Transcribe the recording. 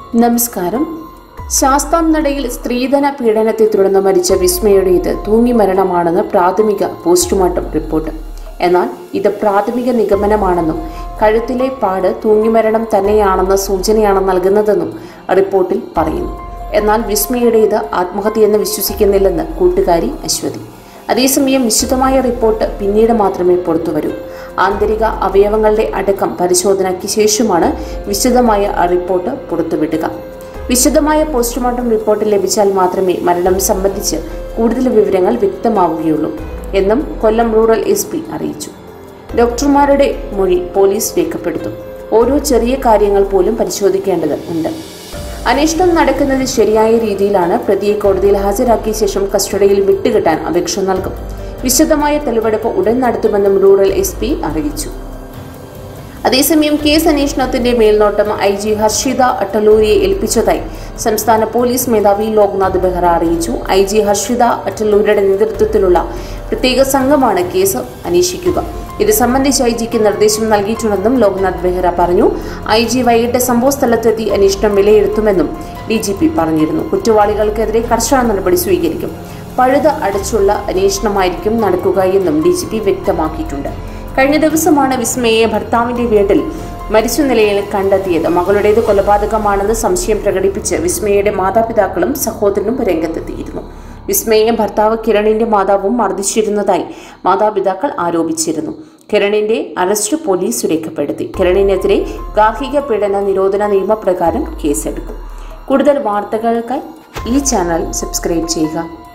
നമസ്കാരം ശാസ്താം നടയിൽ സ്ത്രീധന പീഡനത്തെ തുടർന്ന് മരിച്ച വിസ്മയുടേത് തൂങ്ങി മരണമാണെന്ന് പ്രാഥമിക പോസ്റ്റ്മോർട്ടം റിപ്പോർട്ട് എന്നാൽ ഇത് പ്രാഥമിക നിഗമനമാണെന്നും കഴുത്തിലെ പാട് തൂങ്ങിമരണം തന്നെയാണെന്ന സൂചനയാണ് നൽകുന്നതെന്നും റിപ്പോർട്ടിൽ പറയുന്നു എന്നാൽ വിസ്മയുടേത് ആത്മഹത്യയെന്ന് വിശ്വസിക്കുന്നില്ലെന്ന് കൂട്ടുകാരി അശ്വതി അതേസമയം വിശദമായ റിപ്പോർട്ട് പിന്നീട് മാത്രമേ പുറത്തുവരൂ ആന്തരിക അവയവങ്ങളുടെ അടക്കം പരിശോധനയ്ക്ക് ശേഷമാണ് വിശദമായ റിപ്പോർട്ട് പുറത്തുവിടുക വിശദമായ പോസ്റ്റ്മോർട്ടം റിപ്പോർട്ട് ലഭിച്ചാൽ മാത്രമേ മരണം സംബന്ധിച്ച് കൂടുതൽ വിവരങ്ങൾ വ്യക്തമാവുകയുള്ളൂ എന്നും കൊല്ലം റൂറൽ എസ് പി അറിയിച്ചു ഡോക്ടർമാരുടെ മൊഴി പോലീസ് രേഖപ്പെടുത്തും ഓരോ ചെറിയ കാര്യങ്ങൾ പോലും പരിശോധിക്കേണ്ടത് ഉണ്ട് അന്വേഷണം നടക്കുന്നത് ശരിയായ രീതിയിലാണ് പ്രതിയെ കോടതിയിൽ ഹാജരാക്കിയ ശേഷം കസ്റ്റഡിയിൽ വിട്ടുകിട്ടാൻ അപേക്ഷ നൽകും വിശദമായ തെളിവെടുപ്പ് ഉടൻ നടത്തുമെന്നും റൂറൽ എസ് പി അറിയിച്ചു അതേസമയം കേസ് അന്വേഷണത്തിന്റെ മേൽനോട്ടം ഐ ജി ഹർഷിത അട്ടലൂരിയെ ഏൽപ്പിച്ചതായി സംസ്ഥാന പോലീസ് മേധാവി ലോക്നാഥ് ബെഹ്റ അറിയിച്ചു ഐ ജി ഹർഷിത അട്ടലൂരിയുടെ നേതൃത്വത്തിലുള്ള പ്രത്യേക സംഘമാണ് കേസ് അന്വേഷിക്കുക ഇത് സംബന്ധിച്ച് ഐ ജിക്ക് നിർദ്ദേശം നൽകിയിട്ടുണ്ടെന്നും ലോക്നാഥ് ബെഹ്റ പറഞ്ഞു ഐ ജി വൈകിട്ട് സംഭവസ്ഥലത്തെത്തി അന്വേഷണം വിലയിരുത്തുമെന്നും ഡി ജി പി പറഞ്ഞിരുന്നു കുറ്റവാളികൾക്കെതിരെ കർശന നടപടി സ്വീകരിക്കും പഴുത് അടച്ചുള്ള അന്വേഷണമായിരിക്കും നടക്കുക എന്നും ഡി ജി പി വ്യക്തമാക്കിയിട്ടുണ്ട് കഴിഞ്ഞ ദിവസമാണ് വിസ്മയെ ഭർത്താവിന്റെ വീട്ടിൽ മരിച്ച നിലയിൽ കണ്ടെത്തിയത് മകളുടേത് കൊലപാതകമാണെന്ന് സംശയം പ്രകടിപ്പിച്ച് വിസ്മയുടെ മാതാപിതാക്കളും സഹോദരനും രംഗത്തെത്തിയിരുന്നു വിസ്മയെ ഭർത്താവ് കിരണിന്റെ മാതാവും മർദ്ദിച്ചിരുന്നതായി മാതാപിതാക്കൾ ആരോപിച്ചിരുന്നു കിരണിന്റെ അറസ്റ്റ് പോലീസ് രേഖപ്പെടുത്തി കിരണിനെതിരെ ഗാർഹിക പീഡന നിരോധന നിയമപ്രകാരം കേസെടുക്കും കൂടുതൽ വാർത്തകൾക്കായി ഈ ചാനൽ സബ്സ്ക്രൈബ് ചെയ്യുക